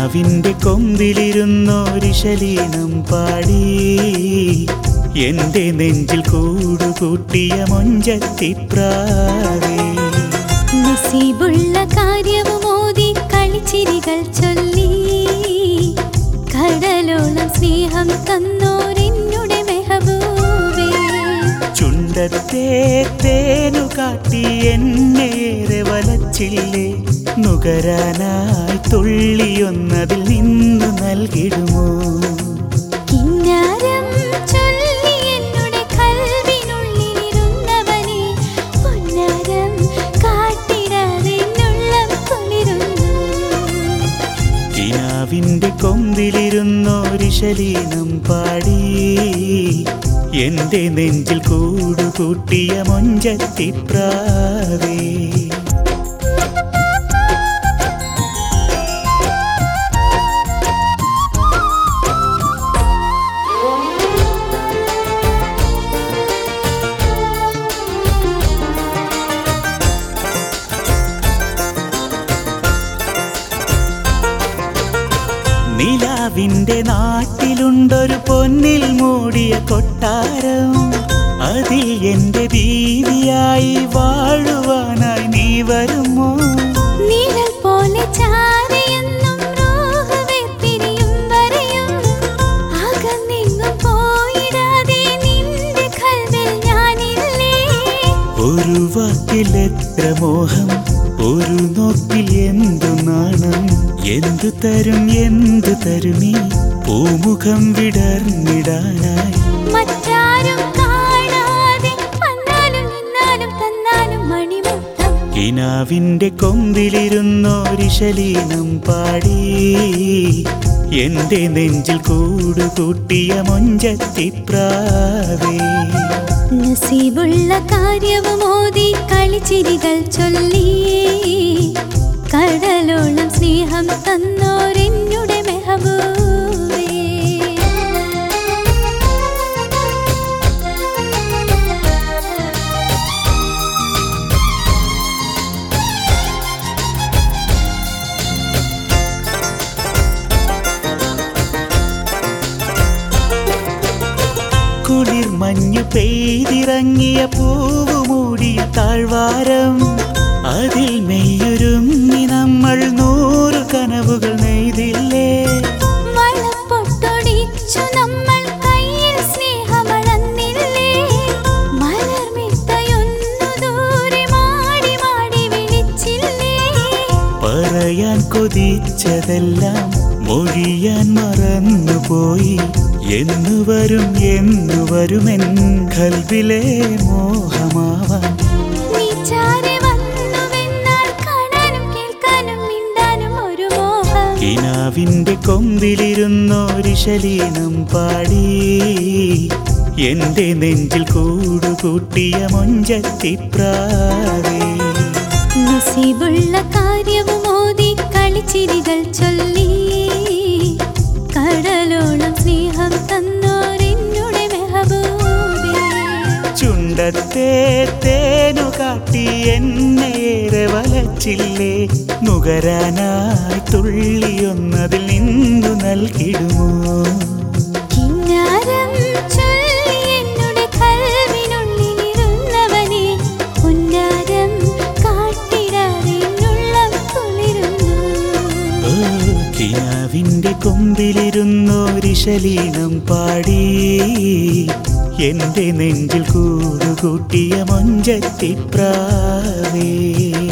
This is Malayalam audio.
കിനാവിൻ്റെ കൊമ്പിലിരുന്നോരിശലീനം പാടി എൻ്റെ നെഞ്ചിൽ കൂടുകൂട്ടിയ മൊഞ്ചത്തിപ്രാവേ നസീബുള്ള കാര്യവും ഓതി കളിച്ചിരികൾ ചൊല്ലി കടലോളം സ്നേഹം തന്നോരെന്നുടെ മെഹബൂബേ ചുണ്ടത്തെ തേനു കാട്ടി എന്നെയേറെ വലച്ചില്ലേ നുകരാനായി തുള്ളിയൊന്നതിൽ നിന്നു നൽകിടുമോ കിന്നാരം ചൊല്ലി എന്നുടെ കൽവിനുള്ളിലിരുന്നവനെ പൊന്നാരം കാട്ടിടാതെ എന്നുള്ളം കുളിരുന്നു കിനാവിൻ്റെ കൊമ്പിലിരുന്നോരിശലീനം പാടി എൻ്റെ നെഞ്ചിൽ കൂടുകൂട്ടിയ മൊഞ്ചത്തിപ്രാവേ നിലാവിൻ്റെ നാട്ടിലുണ്ടൊരു പൊന്നിൽ മൂടിയ കൊട്ടാരം അതിൽ എൻ്റെ ബീവിയായി വാഴുവാനായി നീ വരുമോ നിഴൽ പോലെ ചാരയെന്നും റൂഹ് വേർപിരിയും വരെയും അകന്നെങ്ങും പോയിടാതെ നിന്റെ കൽവിൽ ഞാനില്ലേ ഒരു വാക്കിൽ എത്ര മോഹം ഒരു നോക്കിൽ എന്തു നാണം എന്തു തരും എന്തു തരുമീ പൂമുഖം വിടർന്നിടാനായി മറ്റാരും കാണാതെ വന്നാലും നിന്നാലും തന്നാലും മണിമുത്തം കിനാവിൻ്റെ കൊമ്പിലിരുന്നോരിശലീനം പാടി എൻ്റെ നെഞ്ചിൽ കൂടുകൂട്ടിയ മൊഞ്ചത്തിപ്രാവേ നസീബുള്ള കാര്യവും ഓതി കളിച്ചിരികൾ ചൊല്ലി കടലോളം സ്നേഹം തന്നോരെന്നുടെ മെഹബൂബേ കുളിർ മഞ്ഞു പെയ്തിറങ്ങിയ പൂവ് മൂടിയ താഴ്വാരം അതിൽ മെയ്യൊരുങ്ങി നമ്മൾ നൂറ് കനവുകൾ നെയ്തില്ലേ വളപ്പൊട്ടൊടിച്ചു നമ്മൾ കയ്യിൽ സ്നേഹമളന്നില്ലേ മലർമിത്തയൊന്നു ദൂരെ മാടി മാടി വിളിച്ചില്ലേ പറയാൻ കൊതിച്ചതെല്ലാം മൊഴിയാൻ മറന്നുപോയി എന്നു വരും എന്നു വരുമെൻ കൽവിലെ മോഹമാവാൻ നീ ചാരെ വന്നുവെന്നാൽ കാണാനും കേൾക്കാനും മിണ്ടാനും ഒരു മോഹം കിനാവിൻ്റെ കൊമ്പിലിരുന്നോരിശലീനം പാടി എൻ്റെ നെഞ്ചിൽ കൂടുകൂട്ടിയ മൊഞ്ചത്തിപ്രാവേ നസീബുള്ള കാര്യവും ഓതി കളിച്ചിരികൾ ചൊല്ലി കടലോളം സ്നേഹം തന്നോരെന്നുടെ മെഹബൂബേ ചുണ്ടത്തെ തേനു കാട്ടി എന്നെയേറെ വലച്ചില്ലേ നുകരാനായി തുള്ളിയൊന്നതിൽ നിന്നു നൽകിടുമോ കിന്നാരം ചൊല്ലി എന്നുടെ കൽവിനുള്ളിലിരുന്നവനെ പൊന്നാരം കാട്ടിടാതെ എന്നുള്ളം കുളിരുന്നു ഓ, കിനാവിൻ്റെ കൊമ്പിലിരുന്നോരിശലീനം പാടി എൻ്റെ നെഞ്ചിൽ കൂടുകൂട്ടിയ മൊഞ്ചത്തിപ്രാവേ